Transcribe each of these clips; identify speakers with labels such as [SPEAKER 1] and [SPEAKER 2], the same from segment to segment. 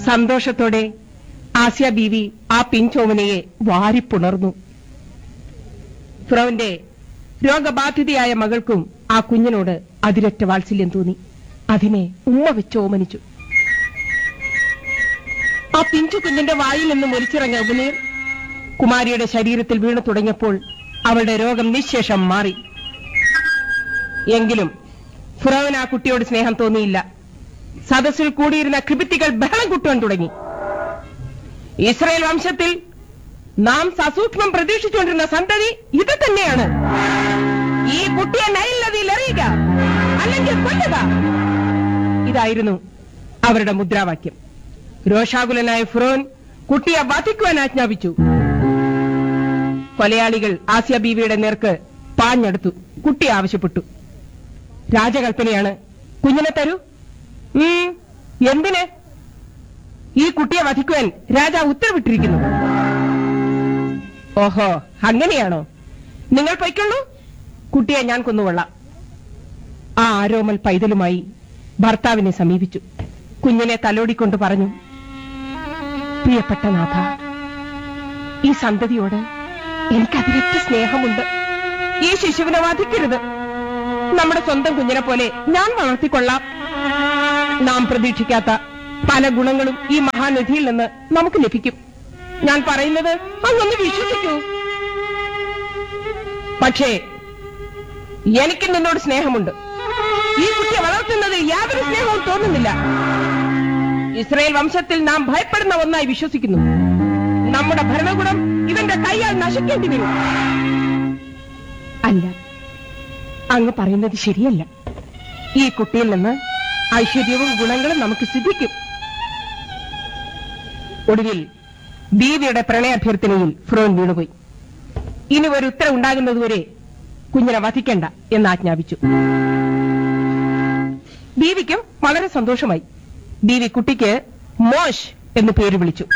[SPEAKER 1] സന്തോഷത്തോടെ ആസ്യ ബീവി ആ പിഞ്ചോമനയെ വാരിപ്പുണർന്നു ഫിറോവിന്റെ രോഗബാധിതയായ മകൾക്കും ആ കുഞ്ഞിനോട് അതിരറ്റ വാത്സല്യം തോന്നി അതിനെ ഉമ്മ വെച്ച് ഓമനിച്ചു ആ പിഞ്ചു കുഞ്ഞിന്റെ വായിൽ നിന്നും ഒലിച്ചിറങ്ങിയ ഉമിനീർ കുമാരിയുടെ ശരീരത്തിൽ വീണു തുടങ്ങിയപ്പോൾ അവളുടെ രോഗം നിശേഷം മാറി എങ്കിലും ഫിറോവിന് ആ കുട്ടിയോട് സ്നേഹം തോന്നിയില്ല സദസ്സിൽ കൂടിയിരുന്ന കൃപിത്തികൾ ബഹളം കൂട്ടുവാൻ തുടങ്ങി ഇസ്രായേൽ വംശത്തിൽ നാം സസൂക്ഷ്മം പ്രതീക്ഷിച്ചുകൊണ്ടിരുന്ന സന്തതി ഇത് തന്നെയാണ് ഈ കുട്ടിയെ നൈൽ നദിയിൽ എറിയുക അല്ലെങ്കിൽ കൊല്ലുക ഇതായിരുന്നു അവരുടെ മുദ്രാവാക്യം രോഷാകുലനായ ഫിറോൻ കുട്ടിയെ വധിക്കുവാൻ ആജ്ഞാപിച്ചു കൊലയാളികൾ ആസിയ ബീവിയുടെ നേർക്ക് പാഞ്ഞെടുത്തു കുട്ടി ആവശ്യപ്പെട്ടു രാജകൽപ്പനയാണ് കുഞ്ഞിനെ തരൂ ഉം, എന്തിന് ഈ കുട്ടിയെ വധിക്കുവാൻ രാജാവ് ഉത്തരവിട്ടിരിക്കുന്നു ഓഹോ അങ്ങനെയാണോ നിങ്ങൾ പൊയ്ക്കൊള്ളൂ കുട്ടിയെ ഞാൻ കൊന്നുകൊള്ളാം ആ ആരോമൽ പൈതലുമായി ഭർത്താവിനെ സമീപിച്ചു കുഞ്ഞിനെ തലോടിക്കൊണ്ട് പറഞ്ഞു പ്രിയപ്പെട്ട നാഥ ഈ സന്തതിയോട് എനിക്ക് അതിരറ്റ സ്നേഹമുണ്ട് ഈ ശിശുവിനെ വധിക്കരുത് നമ്മുടെ സ്വന്തം കുഞ്ഞിനെ പോലെ ഞാൻ വളർത്തിക്കൊള്ളാം നാം പ്രതീക്ഷിക്കാത്ത പല ഗുണങ്ങളും ഈ മഹാനിധിയിൽ നിന്ന് നമുക്ക് ലഭിക്കും ഞാൻ പറയുന്നത് അങ്ങൊന്ന് വിശ്വസിക്കൂ പക്ഷേ എനിക്ക് നിന്നോട് സ്നേഹമുണ്ട് ഈ കുട്ടിയെ വളർത്തുന്നതിൽ യാതൊരു സ്നേഹവും തോന്നുന്നില്ല ഇസ്രയേൽ വംശത്തിൽ നാം ഭയപ്പെടുന്ന ഒന്നായി വിശ്വസിക്കുന്നു നമ്മുടെ ഭരണകൂടം ഇവന്റെ കൈയാൽ നശിക്കേണ്ടി വരും അല്ല അങ്ങ് പറയുന്നത് ശരിയല്ല ഈ കുട്ടിയിൽ നിന്ന് ഐശ്വര്യവും ഗുണങ്ങളും നമുക്ക് സിദ്ധിക്കും ഒടുവിൽ ബീവിയുടെ പ്രണയാഭ്യർത്ഥനയിൽ ഫ്രോൻ വീണുപോയി ഇനി ഒരു ഉത്തരം ഉണ്ടാകുന്നതുവരെ കുഞ്ഞിനെ വധിക്കണ്ട എന്ന് ആജ്ഞാപിച്ചു ബീവിക്കും വളരെ സന്തോഷമായി ബീവി കുട്ടിക്ക് മോഷ് എന്ന് പേര് വിളിച്ചു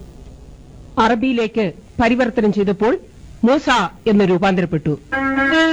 [SPEAKER 1] അറബിയിലേക്ക് പരിവർത്തനം ചെയ്തപ്പോൾ മൂസ എന്ന് രൂപാന്തരപ്പെട്ടു